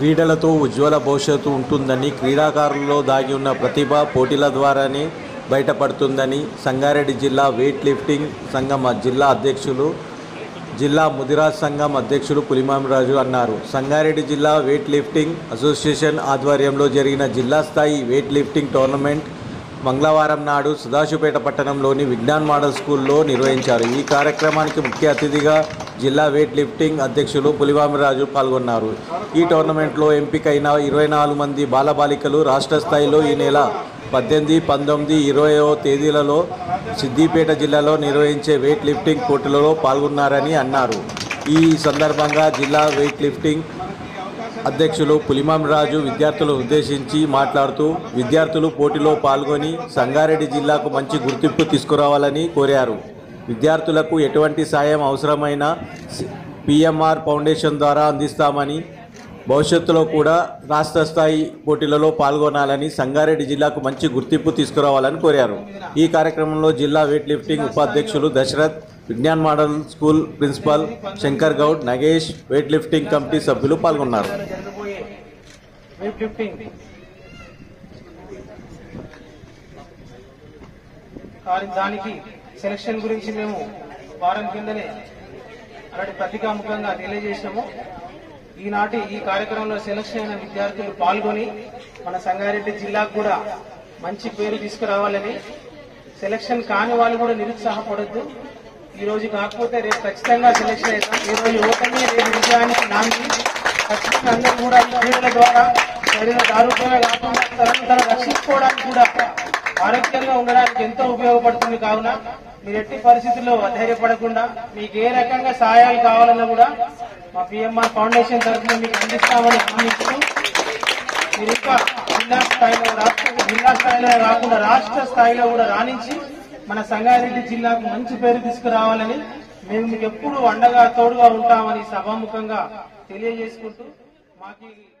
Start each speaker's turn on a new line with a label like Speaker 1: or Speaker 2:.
Speaker 1: క్రీడలతో ఉజ్వల భవిష్యత్తు ఉంటుందని క్రీడాకారుల్లో దాగి ఉన్న ప్రతిభ పోటీల ద్వారానే బయటపడుతుందని సంగారెడ్డి జిల్లా వెయిట్ లిఫ్టింగ్ సంఘం జిల్లా అధ్యక్షులు జిల్లా ముదిరాజ్ సంఘం అధ్యక్షులు పులిమామిరాజు అన్నారు సంగారెడ్డి జిల్లా వెయిట్ లిఫ్టింగ్ అసోసియేషన్ ఆధ్వర్యంలో జరిగిన జిల్లా స్థాయి వెయిట్ లిఫ్టింగ్ టోర్నమెంట్ మంగళవారం నాడు సుధాశుపేట పట్టణంలోని విజ్ఞాన్ మోడల్ స్కూల్లో నిర్వహించారు ఈ కార్యక్రమానికి ముఖ్య అతిథిగా జిల్లా వెయిట్ లిఫ్టింగ్ అధ్యక్షులు పులివామిరాజు పాల్గొన్నారు ఈ టోర్నమెంట్లో ఎంపికైన ఇరవై నాలుగు మంది బాలబాలికలు రాష్ట్ర స్థాయిలో ఈ నెల పద్దెనిమిది పంతొమ్మిది ఇరవయో తేదీలలో సిద్దిపేట జిల్లాలో నిర్వహించే వెయిట్ లిఫ్టింగ్ పోటీలలో పాల్గొన్నారని అన్నారు ఈ సందర్భంగా జిల్లా వెయిట్ లిఫ్టింగ్ అధ్యక్షులు పులిమాం రాజు విద్యార్థులను ఉద్దేశించి మాట్లాడుతూ విద్యార్థులు పోటీలో పాల్గొని సంగారెడ్డి జిల్లాకు మంచి గుర్తింపు తీసుకురావాలని కోరారు విద్యార్థులకు ఎటువంటి సాయం అవసరమైన పిఎంఆర్ ఫౌండేషన్ ద్వారా అందిస్తామని భవిష్యత్తులో కూడా రాష్ట్ర స్థాయి పోటీలలో పాల్గొనాలని సంగారెడ్డి జిల్లాకు మంచి గుర్తింపు తీసుకురావాలని కోరారు ఈ కార్యక్రమంలో జిల్లా వెయిట్ లిఫ్టింగ్ ఉపాధ్యక్షులు Dasharath Vignan model school principal Shankar Goud Nagesh weight lifting committee సభ్యులు పాల్గొన్నారు
Speaker 2: జరగబోయే వెయిట్ లిఫ్టింగ్ కానీ దానికి సెలక్షన్ గురించి మేము వారం కిందనే అలాంటి పత్రికాముఖంగా తెలియజేసినాము ఈనాటి ఈ కార్యక్రమంలో సెలక్షన్ అయిన విద్యార్థులు పాల్గొని మన సంగారెడ్డి జిల్లాకు కూడా మంచి పేరు తీసుకురావాలని సెలక్షన్ కాని వాళ్ళు కూడా నిరుత్సాహపడద్దు ఈ రోజు కాకపోతే రేపు ఖచ్చితంగా సెలక్షన్ అవుతాం ఈ రోజు ఓటమి రేపు విజయానికి నాంది ఖచ్చితంగా అందరూ కూడా ఈ క్రీడల ద్వారా శరీర ఆరోగ్యమే కాకుండా తనను తను రక్షించుకోవడానికి కూడా ఆరోగ్యంగా ఉండడానికి ఎంతో ఉపయోగపడుతుంది కావున మీరు ఎట్టి పరిస్థితుల్లో అధైర్యపడకుండా మీకు ఏ రకంగా సహాయాలు కావాలన్నా కూడా మా పిఎంఆర్ ఫౌండేషన్ తరఫున మీకు అందిస్తామని హామీస్తూ మీరు ఇంకా జిల్లా స్థాయిలో రాష్ట్ర జిల్లా స్థాయిలో కాకుండా రాష్ట్ర స్థాయిలో కూడా రాణించి మన సంగారెడ్డి జిల్లాకు మంచి పేరు తీసుకురావాలని మేము మీకు ఎప్పుడు అండగా తోడుగా ఉంటామని సభాముఖంగా తెలియజేసుకుంటూ మాకు ఈ